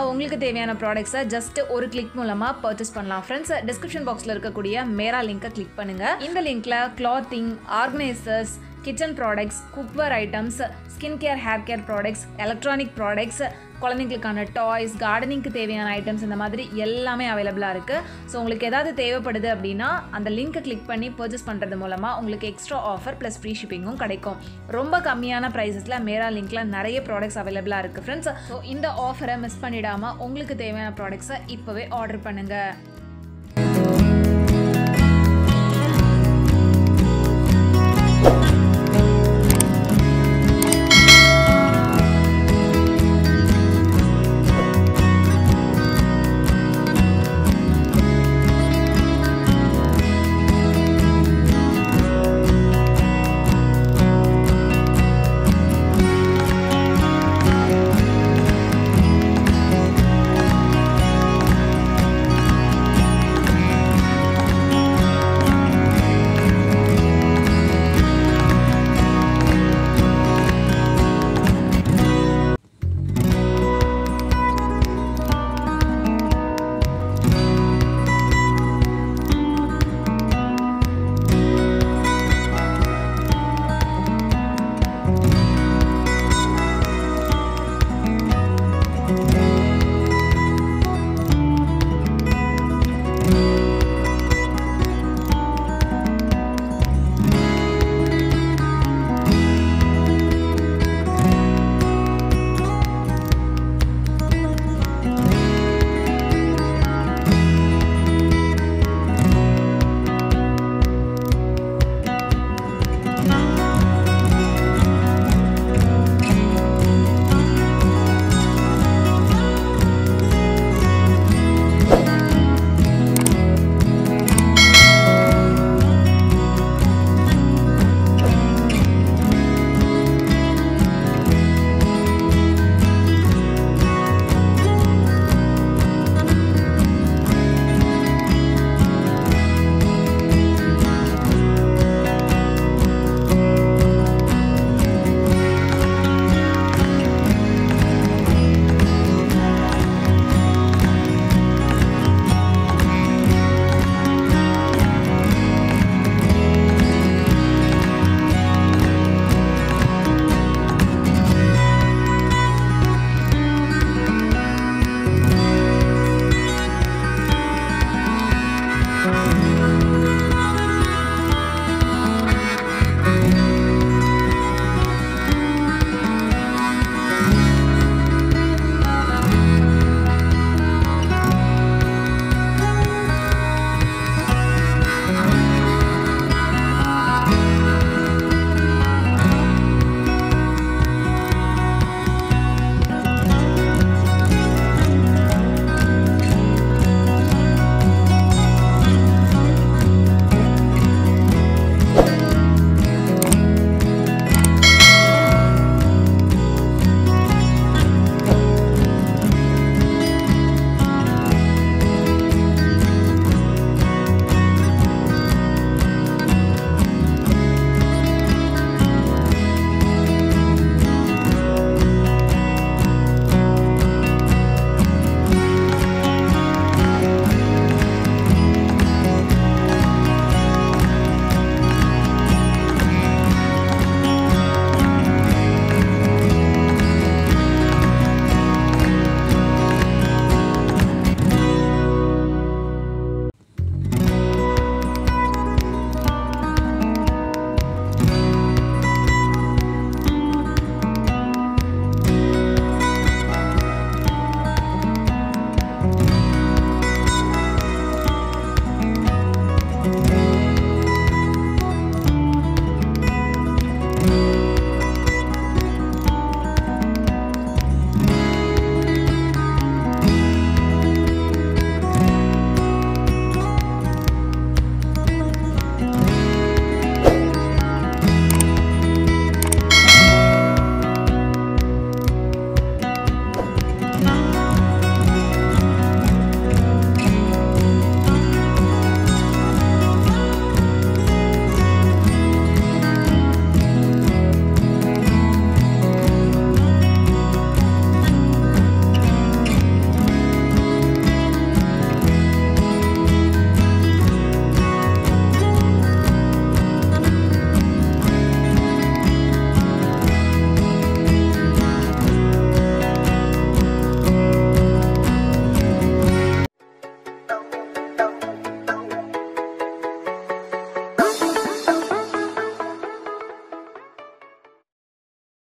மூலமாக உங்களுக்கு தேவையான ப்ராடக்ட்ஸை ஜஸ்ட் ஒரு கிளிக் மூலமாக பர்ச்சேஸ் பண்ணலாம் ஃப்ரெண்ட்ஸ் டிஸ்கிரிப்ஷன் பாக்ஸில் இருக்கக்கூடிய மேரா லிங்கை கிளிக் பண்ணுங்கள் இந்த லிங்க்கில் clothing organisers kitchen products cookware items skin care hair care products electronic products குழந்தைங்களுக்கான டாய்ஸ் கார்டனிங்க்கு தேவையான ஐட்டம்ஸ் இந்த மாதிரி எல்லாமே அவைலபிளாக இருக்குது ஸோ உங்களுக்கு ஏதாவது தேவைப்படுது அப்படின்னா அந்த லிங்க்கை கிளிக் பண்ணி பர்ச்சேஸ் பண்ணுறது மூலமாக உங்களுக்கு எக்ஸ்ட்ரா ஆஃபர் ப்ளஸ் ஃப்ரீ ஷிப்பிங்கும் கிடைக்கும் ரொம்ப கம்மியான ப்ரைஸஸில் மேரா லிங்க்கில் நிறைய ப்ராடக்ட்ஸ் அவைலபிளாக இருக்குது ஃப்ரெண்ட்ஸ் ஸோ இந்த ஆஃபரை மிஸ் பண்ணிடாமல் உங்களுக்கு தேவையான ப்ராடக்ட்ஸை இப்போவே ஆர்டர் பண்ணுங்கள்